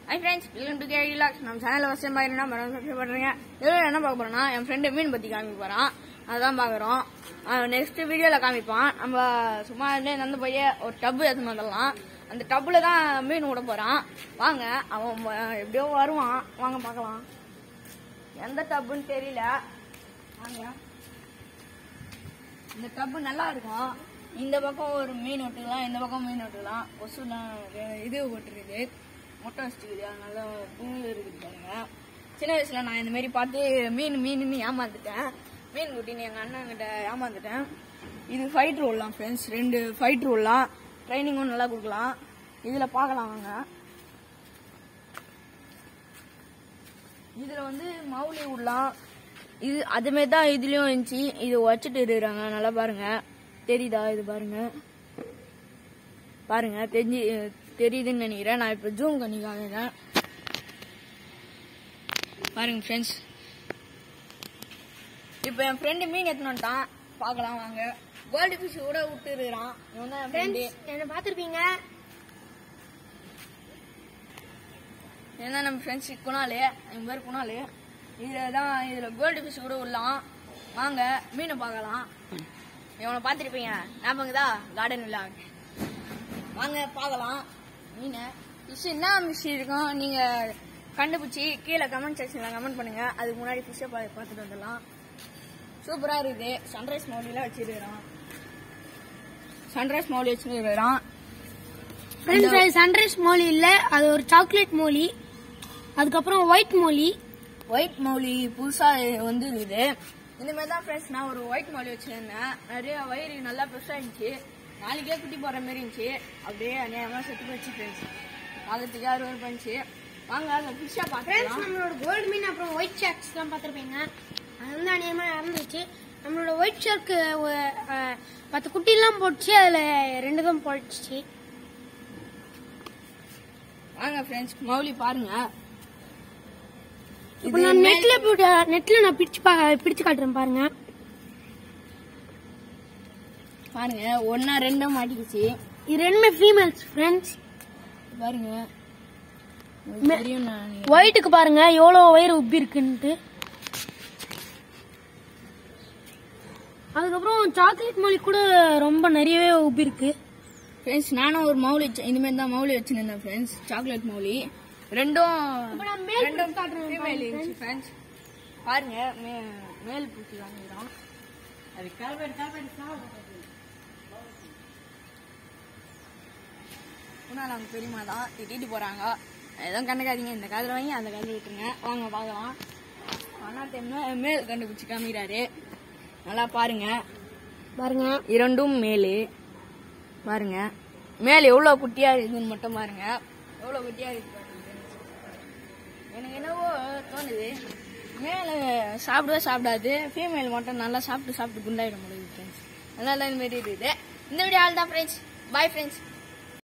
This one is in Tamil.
high friends welcome to K relax நம்ம சேனலில் ஃபஸ்ட் டைம் பார்க்குறேன்னா மரம் சப்ஸ்கிரைப் பண்ணுறேங்க இதில் என்ன பார்க்க போறோம்னா என் ஃப்ரெண்டு மீன் பற்றி காமிக்க போகிறான் அதுதான் பார்க்குறோம் நெக்ஸ்ட் வீடியோவில் காமிப்பான் நம்ம சும்மா இருந்தே நடந்து போய் ஒரு டப்பு எடுத்துன்னு வந்துடலாம் அந்த டப்பில் தான் மீன் விட போகிறான் வாங்க அவன் வ- எப்படியோ வருவான் வாங்க பார்க்கலாம் எந்த டப்புன்னு தெரியல வாங்க இந்த டப்பு நல்லா இருக்கும் இந்த பக்கம் ஒரு மீன் விட்டுக்கலாம் இந்த பக்கம் மீன் விட்டுக்கலாம் கொசுலாம் ரெ- இது விட்டுருக்குது முட்டை வச்சுருக்குது அதனால புண்ணு இருக்குது பாருங்க சின்ன வயசுல நான் இந்த மாதிரி பார்த்து மீன் மீனுன்னு ஏமாந்துட்டேன் மீன் குட்டின்னு எங்கள் அண்ணன்கிட்ட ஏமாந்துட்டேன் இது ஃபைட் ரோல்லாம் ஃப்ரெண்ட்ஸ் ரெண்டு ஃபைட் ரோல்லாம் ட்ரைனிங்கும் நல்லா கொடுக்கலாம் இதில் பார்க்கலாம் வாங்க இதுல வந்து மௌலி விடலாம் இது அதுமாரி தான் இதுலயும் இருந்துச்சு இது வச்சுட்டு இருக்கிறாங்க நல்லா பாருங்க தெரியுதா இது பாருங்க பாருங்க தெரிஞ்சு தெரியுதுன்னு நினைக்கிறேன் நான் இப்ப ஜூம் பண்ணி காமிக்கிறேன் பாருங்க ஃப்ரெண்ட்ஸ் இப்போ என் ஃப்ரெண்டு மீன் எடுத்துன்னு வந்துட்டான் பார்க்கலாம் வாங்க கோல்டு ஃபிஷ் கூட விட்டு இருக்கிறான் இவன் தான் என் ஃப்ரெண்டு என்ன பார்த்துருப்பீங்க ஏன்னா நம்ம ஃப்ரெண்ட்ஸ் குணாலு என் பேர் குணாலு இதில் தான் இதில் கோல்டு ஃபிஷ் கூட விடலாம் வாங்க மீனை பார்க்கலாம் இவனை பார்த்துருப்பீங்க ஞாபகதா கார்டன் விழாக் வாங்க பார்க்கலாம் மீனை ஃபிஷ் என்ன ஃபிஷ் இருக்கும் நீங்கள் கண்டுபிடிச்சி கீழே கமெண்ட் செக்ஷனில் கமெண்ட் பண்ணுங்க அதுக்கு முன்னாடி ஃபிஷ்ஷை பா பார்த்துட்டு வந்துடலாம் சூப்பராக இருக்குது சன்ரைஸ் மௌலியில் வச்சிருக்கிறான் சன்ரைஸ் மௌலி வச்சிருக்கிறான் ஃப்ரெண்ட்ஸ் அது சன்ரைஸ் மோலி இல்ல அது ஒரு சாக்லேட் மோலி அதுக்கப்புறம் ஒயிட் மோலி ஒயிட் மௌலி புதுசா வந்து இருக்குது இந்த மாதிரி தான் ஃப்ரெண்ட்ஸ் நான் ஒரு ஒயிட் மௌலி வச்சிருந்தேன் நிறைய வயிறு நல்லா பெருசா இருந்துச்சு நாளைக்கே குட்டி போடுற மாதிரி இருந்துச்சு அப்படியே அநியாயமா செத்து போச்சு ஃப்ரெண்ட்ஸ் பார்க்கறதுக்கு அறுபது பண்ணிச்சு வாங்க அந்த ஃபிஷ்ஷா ஃப்ரெண்ட்ஸ் பார்க்கலாம் நம்மளோட கோல்டு மீன் அப்புறம் ஒயிட் ஷார்க்ஸ் எல்லாம் பார்த்துருப்பீங்க அது வந்து அநியமா இறந்துச்சு நம்மளோட ஒயிட் ஷார்க்கு பத்து குட்டிலாம் போட்டுச்சு அதுல ரெண்டு தான் போட்டுச்சு வாங்க ஃப்ரெண்ட்ஸ் மௌலி பாருங்க இப்போ நான் நெட்ல போட்டு நெட்ல நான் பிடிச்சு பா பிடிச்சு காட்டுறேன் பாருங்க பாருங்க ஒன்னா ரெண்டும் மாட்டிக்கிச்சு இது ரெண்டுமே ஃபீமேல்ஸ் ஃப்ரெண்ட்ஸ் பாருங்க உங்களுக்கு தெரியும் நான் ஒயிட்டுக்கு பாருங்க எவ்வளோ வயிறு உப்பி இருக்குன்ட்டு அதுக்கப்புறம் சாக்லேட் மொழி கூட ரொம்ப நிறையவே உப்பி இருக்கு ஃப்ரெண்ட்ஸ் நானும் ஒரு மௌலி வச்ச- இந்த மாதிரி தான் மௌலி வச்சிருந்தேன் ஃப்ரெண்ட்ஸ் சாக்லேட் மௌலி ரெண்டும் நான் மேல் ரெண்டும் பிடிச்சு காட்டுறேன் female இருந்துச்சு ஃப்ரெண்ட்ஸ் பாருங்க மே- மேல் பூச்சி வாங்கிக்கிறோம் அது கால்பேட் கால்பேட் முன்னாள் அவங்க பெரியமா தான் திட்டிட்டு போறாங்க எதுவும் கண்டுக்காதீங்க இந்த காதில் வாங்கி அந்த காதில் விட்டுருங்க வாங்க பார்க்கலாம் அண்ணா டைம்ல மேல் கண்டுபிடிச்சி காமிக்கிறாரு நல்லா பாருங்க பாருங்க இரண்டும் மேலு பாருங்க மேல் எவ்வளோ குட்டியா இருக்குன்னு மட்டும் பாருங்க எவ்வளோ குட்டியா இருக்கு பாருங்க எனக்கு என்னவோ தோணுது மேலே சாப்பிடவே சாப்பிடாது ஃபீமேல் மட்டும் நல்லா சாப்பிட்டு சாப்பிட்டு குண்டாயிட முடியுது ஃப்ரெண்ட்ஸ் அதனால இந்த மாதிரி இருக்குது இந்த வீடியோ ஆள் தான் ஃப்ரெண்ட்ஸ் பாய் ஃப்ரெண்ட்ஸ்